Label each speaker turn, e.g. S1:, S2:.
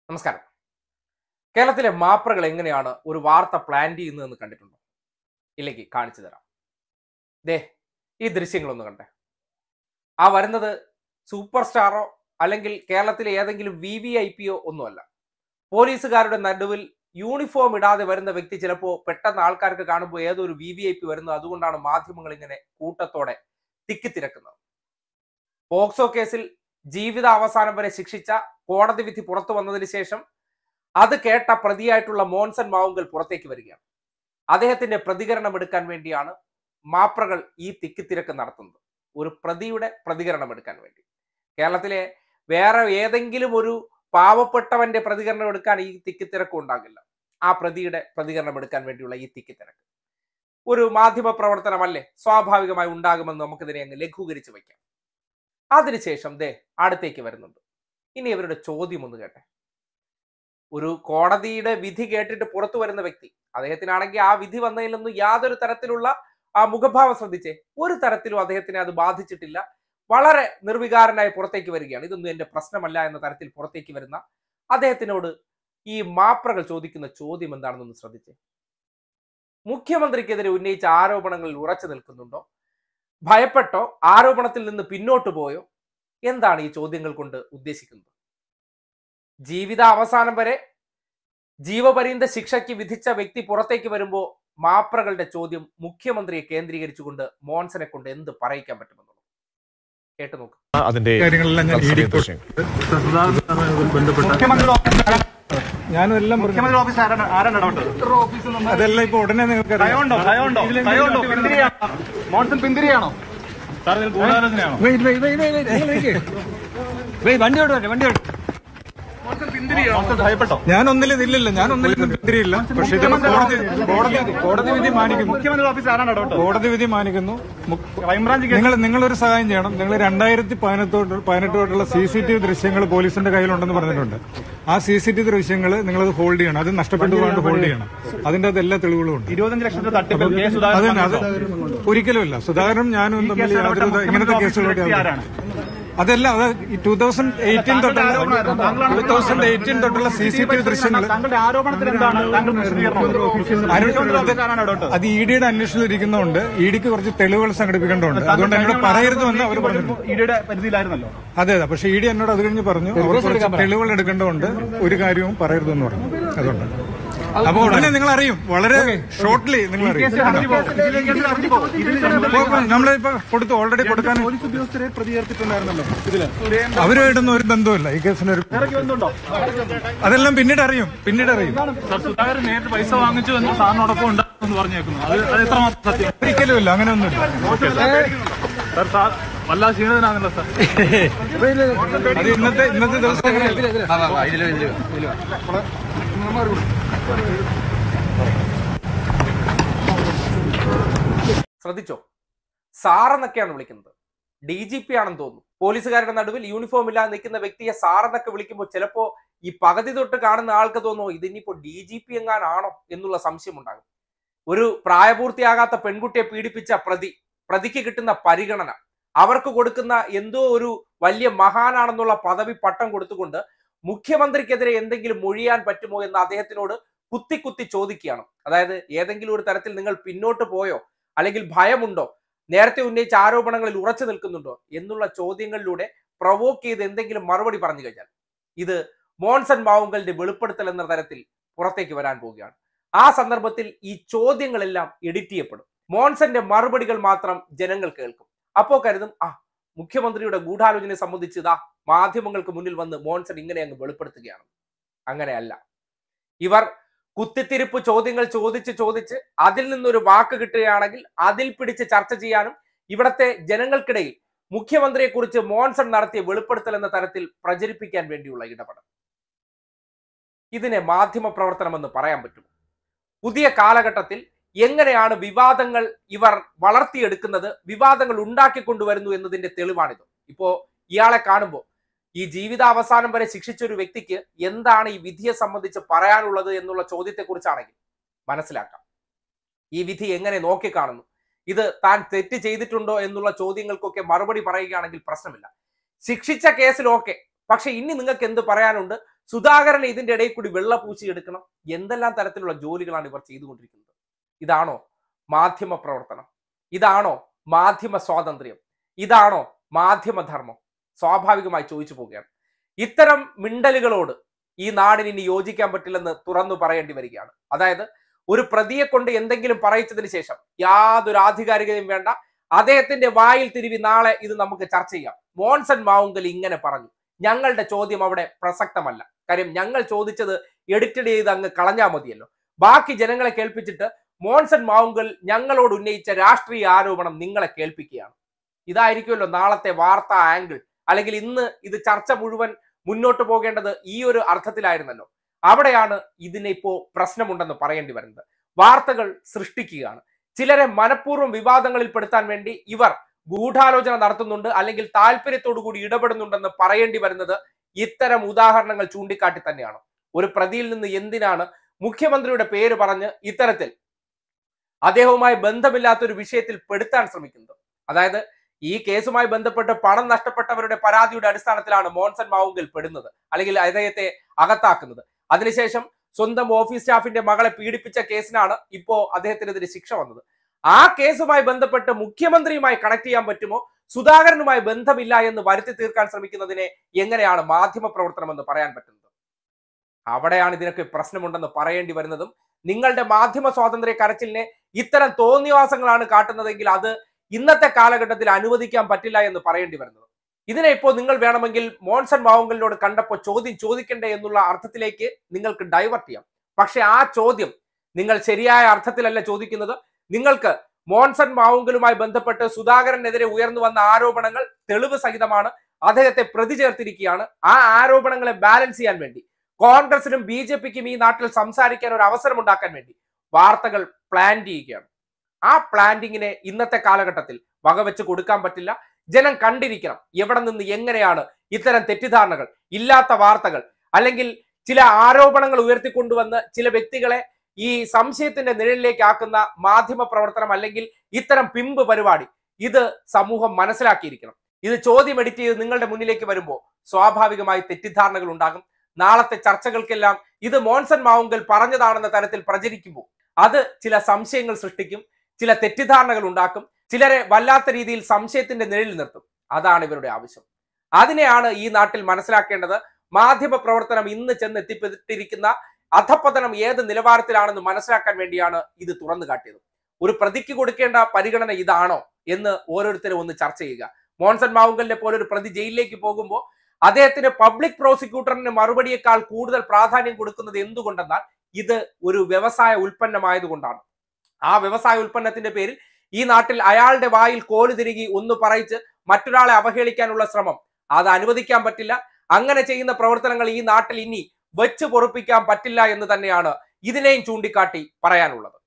S1: നമസ്കാരം കേരളത്തിലെ മാപ്രകൾ എങ്ങനെയാണ് ഒരു വാർത്ത പ്ലാൻ ചെയ്യുന്നതെന്ന് കണ്ടിട്ടുണ്ടോ ഇല്ലെങ്കിൽ കാണിച്ചു തരാം ദേ ഈ ദൃശ്യങ്ങളൊന്ന് കണ്ടേ ആ വരുന്നത് സൂപ്പർ സ്റ്റാറോ അല്ലെങ്കിൽ കേരളത്തിലെ ഏതെങ്കിലും വി വി ഐ പിയോ ഒന്നുമല്ല പോലീസുകാരുടെ നടുവിൽ യൂണിഫോം ഇടാതെ വരുന്ന വ്യക്തി ചിലപ്പോൾ പെട്ടെന്ന് ആൾക്കാർക്ക് കാണുമ്പോൾ ഏതൊരു വി വി ഐ പി വരുന്നത് അതുകൊണ്ടാണ് മാധ്യമങ്ങൾ ഇങ്ങനെ കൂട്ടത്തോടെ തിക്കിത്തിരക്കുന്നത് പോക്സോ കേസിൽ ജീവിത അവസാനം വരെ ശിക്ഷിച്ച കോടതി വിധി പുറത്തു വന്നതിന് ശേഷം അത് കേട്ട പ്രതിയായിട്ടുള്ള മോൻസൺ മാവുങ്കൽ പുറത്തേക്ക് വരികയാണ് അദ്ദേഹത്തിന്റെ പ്രതികരണം എടുക്കാൻ വേണ്ടിയാണ് മാപ്രകൾ ഈ തിക്കിത്തിരക്ക് നടത്തുന്നത് ഒരു പ്രതിയുടെ പ്രതികരണം എടുക്കാൻ വേണ്ടി കേരളത്തിലെ വേറെ ഏതെങ്കിലും ഒരു പാവപ്പെട്ടവന്റെ പ്രതികരണം എടുക്കാൻ ഈ തിക്കിത്തിരക്ക് ഉണ്ടാകില്ല ആ പ്രതിയുടെ പ്രതികരണം എടുക്കാൻ വേണ്ടിയുള്ള ഈ തിക്കിത്തിരക്ക് ഒരു മാധ്യമ പ്രവർത്തനമല്ലേ സ്വാഭാവികമായി ഉണ്ടാകുമെന്ന് നമുക്കിതിനെ അങ്ങ് ലഘൂകരിച്ച് വയ്ക്കാം അതിനുശേഷം ദേ അടുത്തേക്ക് വരുന്നുണ്ട് ഇനി ഇവരുടെ ചോദ്യം ഒന്ന് കേട്ടെ ഒരു കോടതിയുടെ വിധി കേട്ടിട്ട് പുറത്തു വരുന്ന വ്യക്തി അദ്ദേഹത്തിനാണെങ്കിൽ ആ വിധി വന്നതിലൊന്നും യാതൊരു തരത്തിലുള്ള ആ മുഖഭാവം ശ്രദ്ധിച്ചേ ഒരു തരത്തിലും അദ്ദേഹത്തിനെ അത് ബാധിച്ചിട്ടില്ല വളരെ നിർവികാരനായി പുറത്തേക്ക് വരികയാണ് ഇതൊന്നും എന്റെ പ്രശ്നമല്ല എന്ന തരത്തിൽ പുറത്തേക്ക് വരുന്ന അദ്ദേഹത്തിനോട് ഈ മാപ്രകൾ ചോദിക്കുന്ന ചോദ്യം എന്താണെന്നൊന്ന് ശ്രദ്ധിച്ചേ മുഖ്യമന്ത്രിക്കെതിരെ ഉന്നയിച്ച ആരോപണങ്ങളിൽ ഉറച്ചു നിൽക്കുന്നുണ്ടോ ഭയപ്പെട്ടോ ആരോപണത്തിൽ നിന്ന് പിന്നോട്ട് പോയോ എന്താണ് ഈ ചോദ്യങ്ങൾ കൊണ്ട് ഉദ്ദേശിക്കുന്നത് ജീവിത അവസാനം വരെ ജീവപര്യന്ത ശിക്ഷയ്ക്ക് വിധിച്ച വ്യക്തി പുറത്തേക്ക് വരുമ്പോൾ മാപ്രകളുടെ ചോദ്യം മുഖ്യമന്ത്രിയെ കേന്ദ്രീകരിച്ചുകൊണ്ട് മോൻസനെ കൊണ്ട് എന്ത് പറയിക്കാൻ പറ്റുമെന്നുള്ളത് കേട്ടു നോക്ക്
S2: അതിന്റെ
S3: കാര്യങ്ങളെല്ലാം ഞാൻ
S2: തത്സമയ
S3: ഇ ഡി
S2: ദൃശ്യം.
S3: ബന്ധപ്പെട്ട
S4: മുഖ്യമന്ത്രി ഓഫീസ്
S3: ഞാനും എല്ലാം പറഞ്ഞു.
S4: മുഖ്യമന്ത്രി ഓഫീസ് ആരാണ് ആരാണ് ഇടപെട്ടത്
S3: അതെല്ലാം ഇപ്പൊ ഉടനെ നിങ്ങൾക്ക്
S4: ഭയമുണ്ടോ ഭയമുണ്ടോ ഭയമുണ്ടോ പിന്തിരിയാണോ മോൺസൺ പിന്തിരിയാണോ
S3: വണ്ടി ഓടുവല്ലേ വണ്ടി ഓടും
S4: മോൺസൺ പിന്തിരിയാണോ മോൺസൺ ഭയപ്പെട്ടോ
S3: ഞാൻ ഒന്നിലും ഇതിലില്ല ഞാൻ ഒന്നിലും തിരിയില്ല പക്ഷെ ഇത് കോടതി കോടതി കോടതി വിധി മാനിക്കുന്നു
S4: മുഖ്യമന്ത്രി ഓഫീസ് ആരാണ് ഇടപെട്ടത്
S3: കോടതി വിധി മാനിക്കുന്നു മു-
S4: ക്രൈംബ്രാഞ്ച് കേസ്
S3: നിങ്ങൾ നിങ്ങളൊരു സഹായം ചെയ്യണം നിങ്ങൾ രണ്ടായിരത്തി പതിനെട്ടോട്ട് പതിനെട്ട് തൊട്ടുള്ള സി സി ടി വി ദൃശ്യങ്ങൾ പോലീസിന്റെ കയ്യിലുണ്ടെന്ന് പറഞ്ഞിട്ടുണ്ട് ആ സി സി ടി വി ദൃശ്യങ്ങൾ നിങ്ങളത് ഹോൾഡ് ചെയ്യണം അത് നഷ്ടപ്പെട്ടു പോകാണ്ട് ഹോൾഡ് ചെയ്യണം അതിന്റെ അത് എല്ലാ തെളിവുകളും ഉണ്ട്
S4: ഇരുപത്തഞ്ച് ലക്ഷത്തിന്റെ തട്ടിപ്പ് കെ
S3: അത്
S4: സുധാകരൻ
S3: തന്നെ അത് ഒരിക്കലുമില്ല സുധാകരനും ഞാനും തമ്മിൽ
S4: കേസ്
S3: യാതൊരു
S4: ഇടപെട്ട
S3: ഇങ്ങനത്തെ
S4: മുഖ്യമന്ത്രി
S3: കേസുകളൊക്കെ
S4: വ്യക്തി ആരാണ്?
S3: അതെല്ലാം അത് ടൂ തൗസൻഡ് എയ്റ്റീൻ തൊട്ടുള്ള
S4: ആരോപണം താങ്കളാണ്
S3: ടൂ തൗസൻഡ് എയ്റ്റീൻ തൊട്ടുള്ള സി സി ടി വി ദൃശ്യങ്ങൾ
S4: താങ്കളുടെ ആരോപണത്തിൽ എന്താണ് താങ്കൾ വിശദീകരണം മുഖ്യമന്ത്രി ഓഫീസ് ആരാണ് ഇടപെട്ടത്
S3: അത് ഇ ഡിയുടെ അന്വേഷണത്തിൽ ഇരിക്കുന്നതുകൊണ്ട് ഇ ഡിക്ക് കുറച്ച് തെളിവുകൾ സംഘടിപ്പിക്കേണ്ടതുണ്ട് അതുകൊണ്ട് എന്നോട് പറയരുതെന്ന് അവർ പറഞ്ഞു
S4: ഇഡിയുടെ പരിധിയിലായിരുന്നല്ലോ
S3: അതെ അതെ പക്ഷേ ഇ ഡി എന്നോട് അത് കഴിഞ്ഞ് പറഞ്ഞു അവർ കുറച്ച് തെളിവുകൾ എടുക്കേണ്ടതുണ്ട് ഒരു കാര്യവും പറയരുതെന്ന് പറഞ്ഞു അതുകൊണ്ട് അപ്പൊ ഉടനെ നിങ്ങൾ അറിയും വളരെ ഷോർട്ട്ലി നിങ്ങൾ അറിയും
S4: കേസ് ഹർജി പോകും. ഇതിലെ കേസിൽ ഹർജി പോകും. ഇതിൽ
S3: നമ്മളിപ്പോ കൊടുത്തു ഓൾറെഡി കൊടുക്കാൻ
S4: പോലീസ് ഉദ്യോഗസ്ഥരെ പ്രതി ചേർത്തിട്ടുണ്ടായിരുന്നല്ലോ ഇതില് സുരേന്ദ്രൻ
S3: അവരുമായിട്ടൊന്നും ഒരു ബന്ധമില്ല ഈ കേസിന് ഒരു
S4: ഇറക്കി വന്നുണ്ടോ
S3: അതെല്ലാം പിന്നീട് അറിയും പിന്നീട് അറിയും
S5: സാർ സുധാകരൻ നേരിട്ട് പൈസ വാങ്ങിച്ചു എന്ന് സാറിനോടൊപ്പം ഉണ്ടാകുമെന്ന് പറഞ്ഞേക്കുന്നു അത് അത് എത്രമാത്രം സത്യം
S3: ഒരിക്കലും ഇല്ല അങ്ങനെയൊന്നുമില്ല
S5: സാർ സാർ വല്ലാതെ ക്ഷീണിതനാണല്ലോ സാർ
S3: അത് ഇന്നത്തെ ഇന്നത്തെ ദിവസം അങ്ങനെയല്ല.
S1: ശ്രദ്ധിച്ചോ സാറെന്നൊക്കെയാണ് വിളിക്കുന്നത് ഡി ജി പി ആണെന്ന് തോന്നുന്നു പോലീസുകാരുടെ നടുവിൽ യൂണിഫോം ഇല്ലാതെ നിൽക്കുന്ന വ്യക്തിയെ സാറെന്നൊക്കെ വിളിക്കുമ്പോൾ ചിലപ്പോ ഈ പകുതി തൊട്ട് കാണുന്ന ആൾക്ക് തോന്നുമോ ഇതിനിപ്പോ ഡി ജി പി എങ്ങാനാണോ എന്നുള്ള സംശയം ഉണ്ടാകും ഒരു പ്രായപൂർത്തിയാകാത്ത പെൺകുട്ടിയെ പീഡിപ്പിച്ച പ്രതി പ്രതിക്ക് കിട്ടുന്ന പരിഗണന അവർക്ക് കൊടുക്കുന്ന എന്തോ ഒരു വലിയ മഹാനാണെന്നുള്ള പദവി പട്ടം കൊടുത്തുകൊണ്ട് മുഖ്യമന്ത്രിക്കെതിരെ എന്തെങ്കിലും മൊഴിയാൻ പറ്റുമോ എന്ന് അദ്ദേഹത്തിനോട് കുത്തി കുത്തി ചോദിക്കുകയാണ് അതായത് ഏതെങ്കിലും ഒരു തരത്തിൽ നിങ്ങൾ പിന്നോട്ട് പോയോ അല്ലെങ്കിൽ ഭയമുണ്ടോ നേരത്തെ ഉന്നയിച്ച ആരോപണങ്ങളിൽ ഉറച്ചു നിൽക്കുന്നുണ്ടോ എന്നുള്ള ചോദ്യങ്ങളിലൂടെ പ്രൊവോക്ക് ചെയ്ത് എന്തെങ്കിലും മറുപടി പറഞ്ഞു കഴിഞ്ഞാൽ ഇത് മോൺസൺ മാവുങ്കലിന്റെ വെളിപ്പെടുത്തൽ എന്ന തരത്തിൽ പുറത്തേക്ക് വരാൻ പോവുകയാണ് ആ സന്ദർഭത്തിൽ ഈ ചോദ്യങ്ങളെല്ലാം എഡിറ്റ് ചെയ്യപ്പെടും മോൺസന്റെ മറുപടികൾ മാത്രം ജനങ്ങൾ കേൾക്കും അപ്പോ കരുതും ആ മുഖ്യമന്ത്രിയുടെ ഗൂഢാലോചനയെ സംബന്ധിച്ച് ഇതാ മാധ്യമങ്ങൾക്ക് മുന്നിൽ വന്ന് മോൺസൺ ഇങ്ങനെ അങ്ങ് വെളിപ്പെടുത്തുകയാണ് അങ്ങനെയല്ല ഇവർ കുത്തിത്തിരിപ്പ് ചോദ്യങ്ങൾ ചോദിച്ച് ചോദിച്ച് അതിൽ നിന്നൊരു വാക്ക് കിട്ടുകയാണെങ്കിൽ അതിൽ പിടിച്ച് ചർച്ച ചെയ്യാനും ഇവിടത്തെ ജനങ്ങൾക്കിടയിൽ മുഖ്യമന്ത്രിയെക്കുറിച്ച് മോൺസൺ നടത്തിയ വെളിപ്പെടുത്തൽ എന്ന തരത്തിൽ പ്രചരിപ്പിക്കാൻ വേണ്ടിയുള്ള ഇടപെടൽ ഇതിനെ മാധ്യമ പ്രവർത്തനമെന്ന് പറയാൻ പറ്റും പുതിയ കാലഘട്ടത്തിൽ എങ്ങനെയാണ് വിവാദങ്ങൾ ഇവർ വളർത്തിയെടുക്കുന്നത് വിവാദങ്ങൾ ഉണ്ടാക്കിക്കൊണ്ടുവരുന്നു എന്നതിന്റെ തെളിവാണിത് ഇപ്പോ ഇയാളെ കാണുമ്പോൾ ഈ ജീവിതാവസാനം വരെ ശിക്ഷിച്ച ഒരു വ്യക്തിക്ക് എന്താണ് ഈ വിധിയെ സംബന്ധിച്ച് പറയാനുള്ളത് എന്നുള്ള ചോദ്യത്തെക്കുറിച്ചാണെങ്കിൽ മനസ്സിലാക്കാം ഈ വിധി എങ്ങനെ നോക്കിക്കാണുന്നു ഇത് താൻ തെറ്റ് ചെയ്തിട്ടുണ്ടോ എന്നുള്ള ചോദ്യങ്ങൾക്കൊക്കെ മറുപടി പറയുകയാണെങ്കിൽ പ്രശ്നമില്ല ശിക്ഷിച്ച കേസിൽ ഓക്കെ പക്ഷെ ഇനി നിങ്ങൾക്ക് എന്ത് പറയാനുണ്ട് സുധാകരനെ ഇതിന്റെ ഇടയിൽ കൂടി വെള്ള പൂശി എടുക്കണം എന്തെല്ലാം തരത്തിലുള്ള ജോലികളാണ് ഇവർ ചെയ്തുകൊണ്ടിരിക്കുന്നത് ഇതാണോ മാധ്യമ പ്രവർത്തനം ഇതാണോ മാധ്യമ സ്വാതന്ത്ര്യം ഇതാണോ മാധ്യമധർമ്മം സ്വാഭാവികമായി ചോദിച്ചു പോവുകയാണ് ഇത്തരം മിണ്ടലുകളോട് ഈ നാടിന് ഇനി യോജിക്കാൻ പറ്റില്ലെന്ന് തുറന്നു പറയേണ്ടി വരികയാണ് അതായത് ഒരു പ്രതിയെ കൊണ്ട് എന്തെങ്കിലും പറയിച്ചതിന് ശേഷം യാതൊരു ആധികാരികതയും വേണ്ട അദ്ദേഹത്തിന്റെ വായിൽ തിരുവി നാളെ ഇത് നമുക്ക് ചർച്ച ചെയ്യാം മോൺസൺ മാവുങ്കൽ ഇങ്ങനെ പറഞ്ഞു ഞങ്ങളുടെ ചോദ്യം അവിടെ പ്രസക്തമല്ല കാര്യം ഞങ്ങൾ ചോദിച്ചത് എഡിറ്റഡ് ചെയ്ത് അങ്ങ് കളഞ്ഞാൽ മതിയല്ലോ ബാക്കി ജനങ്ങളെ കേൾപ്പിച്ചിട്ട് മോൺസൺ മാവുങ്കൽ ഞങ്ങളോട് ഉന്നയിച്ച രാഷ്ട്രീയ ആരോപണം നിങ്ങളെ കേൾപ്പിക്കുകയാണ് ഇതായിരിക്കുമല്ലോ നാളത്തെ വാർത്താ ആംഗിൾ അല്ലെങ്കിൽ ഇന്ന് ഇത് ചർച്ച മുഴുവൻ മുന്നോട്ട് പോകേണ്ടത് ഈ ഒരു അർത്ഥത്തിലായിരുന്നല്ലോ അവിടെയാണ് ഇതിനിപ്പോ പ്രശ്നമുണ്ടെന്ന് പറയേണ്ടി വരുന്നത് വാർത്തകൾ സൃഷ്ടിക്കുകയാണ് ചിലരെ മനഃപൂർവ്വം വിവാദങ്ങളിൽ പെടുത്താൻ വേണ്ടി ഇവർ ഗൂഢാലോചന നടത്തുന്നുണ്ട് അല്ലെങ്കിൽ താല്പര്യത്തോടു കൂടി ഇടപെടുന്നുണ്ടെന്ന് പറയേണ്ടി വരുന്നത് ഇത്തരം ഉദാഹരണങ്ങൾ ചൂണ്ടിക്കാട്ടി തന്നെയാണ് ഒരു പ്രതിയിൽ നിന്ന് എന്തിനാണ് മുഖ്യമന്ത്രിയുടെ പേര് പറഞ്ഞ് ഇത്തരത്തിൽ അദ്ദേഹവുമായി ബന്ധമില്ലാത്ത ഒരു വിഷയത്തിൽ പെടുത്താൻ ശ്രമിക്കുന്നത് അതായത് ഈ കേസുമായി ബന്ധപ്പെട്ട് പണം നഷ്ടപ്പെട്ടവരുടെ പരാതിയുടെ അടിസ്ഥാനത്തിലാണ് മോൺസൺ മാവുങ്കൽ പെടുന്നത് അല്ലെങ്കിൽ അദ്ദേഹത്തെ അകത്താക്കുന്നത് അതിനുശേഷം സ്വന്തം ഓഫീസ് സ്റ്റാഫിന്റെ മകളെ പീഡിപ്പിച്ച കേസിനാണ് ഇപ്പോ അദ്ദേഹത്തിനെതിരെ ശിക്ഷ വന്നത് ആ കേസുമായി ബന്ധപ്പെട്ട് മുഖ്യമന്ത്രിയുമായി കണക്ട് ചെയ്യാൻ പറ്റുമോ സുധാകരനുമായി ബന്ധമില്ല എന്ന് വരുത്തി തീർക്കാൻ ശ്രമിക്കുന്നതിനെ എങ്ങനെയാണ് മാധ്യമ പ്രവർത്തനം എന്ന് പറയാൻ പറ്റുന്നത് അവിടെയാണ് ഇതിനൊക്കെ പ്രശ്നമുണ്ടെന്ന് പറയേണ്ടി വരുന്നതും നിങ്ങളുടെ മാധ്യമ സ്വാതന്ത്ര്യ കരച്ചിലിനെ ഇത്തരം തോന്നിവാസങ്ങളാണ് കാട്ടുന്നതെങ്കിൽ അത് ഇന്നത്തെ കാലഘട്ടത്തിൽ അനുവദിക്കാൻ പറ്റില്ല എന്ന് പറയേണ്ടി വരുന്നത് ഇതിനെ ഇപ്പോൾ നിങ്ങൾ വേണമെങ്കിൽ മോൺസൺ മാവുങ്കലിനോട് കണ്ടപ്പോൾ ചോദ്യം ചോദിക്കണ്ടേ എന്നുള്ള അർത്ഥത്തിലേക്ക് നിങ്ങൾക്ക് ഡൈവേർട്ട് ചെയ്യാം പക്ഷെ ആ ചോദ്യം നിങ്ങൾ ശരിയായ അർത്ഥത്തിലല്ല ചോദിക്കുന്നത് നിങ്ങൾക്ക് മോൺസൺ മാവുങ്കലുമായി ബന്ധപ്പെട്ട് സുധാകരനെതിരെ ഉയർന്നു വന്ന ആരോപണങ്ങൾ തെളിവ് സഹിതമാണ് അദ്ദേഹത്തെ പ്രതി ചേർത്തിരിക്കുകയാണ് ആ ആരോപണങ്ങളെ ബാലൻസ് ചെയ്യാൻ വേണ്ടി കോൺഗ്രസിനും ബി ജെ പിക്കും ഈ നാട്ടിൽ സംസാരിക്കാൻ ഒരു അവസരം ഉണ്ടാക്കാൻ വേണ്ടി വാർത്തകൾ പ്ലാൻ ചെയ്യുകയാണ് ആ പ്ലാന്റിങ്ങിനെ ഇന്നത്തെ കാലഘട്ടത്തിൽ വകവെച്ച് കൊടുക്കാൻ പറ്റില്ല ജനം കണ്ടിരിക്കണം എവിടെ നിന്ന് എങ്ങനെയാണ് ഇത്തരം തെറ്റിദ്ധാരണകൾ ഇല്ലാത്ത വാർത്തകൾ അല്ലെങ്കിൽ ചില ആരോപണങ്ങൾ ഉയർത്തിക്കൊണ്ടുവന്ന് ചില വ്യക്തികളെ ഈ സംശയത്തിന്റെ നിഴലിലേക്ക് ആക്കുന്ന മാധ്യമ പ്രവർത്തനം അല്ലെങ്കിൽ ഇത്തരം പിമ്പ് പരിപാടി ഇത് സമൂഹം മനസ്സിലാക്കിയിരിക്കണം ഇത് ചോദ്യം എഡിറ്റ് ചെയ്ത് നിങ്ങളുടെ മുന്നിലേക്ക് വരുമ്പോൾ സ്വാഭാവികമായി തെറ്റിദ്ധാരണകൾ ഉണ്ടാകും നാളത്തെ ചർച്ചകൾക്കെല്ലാം ഇത് മോൺസൺ മാവുങ്കൽ പറഞ്ഞതാണെന്ന തരത്തിൽ പ്രചരിക്കുമ്പോൾ അത് ചില സംശയങ്ങൾ സൃഷ്ടിക്കും ചില തെറ്റിദ്ധാരണകൾ ഉണ്ടാക്കും ചിലരെ വല്ലാത്ത രീതിയിൽ സംശയത്തിന്റെ നിഴലിൽ നിർത്തും അതാണ് ഇവരുടെ ആവശ്യം അതിനെയാണ് ഈ നാട്ടിൽ മനസ്സിലാക്കേണ്ടത് മാധ്യമ പ്രവർത്തനം ഇന്ന് ചെന്ന് എത്തിപ്പെട്ടിരിക്കുന്ന അധപ്പതനം ഏത് നിലവാരത്തിലാണെന്ന് മനസ്സിലാക്കാൻ വേണ്ടിയാണ് ഇത് തുറന്നു കാട്ടിയത് ഒരു പ്രതിക്ക് കൊടുക്കേണ്ട പരിഗണന ഇതാണോ എന്ന് ഓരോരുത്തരും ഒന്ന് ചർച്ച ചെയ്യുക മോൺസൺ മാവുങ്കലിനെ പോലെ ഒരു പ്രതി ജയിലിലേക്ക് പോകുമ്പോൾ അദ്ദേഹത്തിന് പബ്ലിക് പ്രോസിക്യൂട്ടറിന് മറുപടിയേക്കാൾ കൂടുതൽ പ്രാധാന്യം കൊടുക്കുന്നത് എന്തുകൊണ്ടെന്നാൽ ഇത് ഒരു വ്യവസായ ഉൽപ്പന്നമായതുകൊണ്ടാണ് ആ വ്യവസായ ഉൽപ്പന്നത്തിന്റെ പേരിൽ ഈ നാട്ടിൽ അയാളുടെ വായിൽ കോല് തിരികി ഒന്ന് പറയിച്ച് മറ്റൊരാളെ അവഹേളിക്കാനുള്ള ശ്രമം അത് അനുവദിക്കാൻ പറ്റില്ല അങ്ങനെ ചെയ്യുന്ന പ്രവർത്തനങ്ങൾ ഈ നാട്ടിൽ ഇനി വെച്ച് പൊറുപ്പിക്കാൻ പറ്റില്ല എന്ന് തന്നെയാണ് ഇതിനെയും ചൂണ്ടിക്കാട്ടി പറയാനുള്ളത്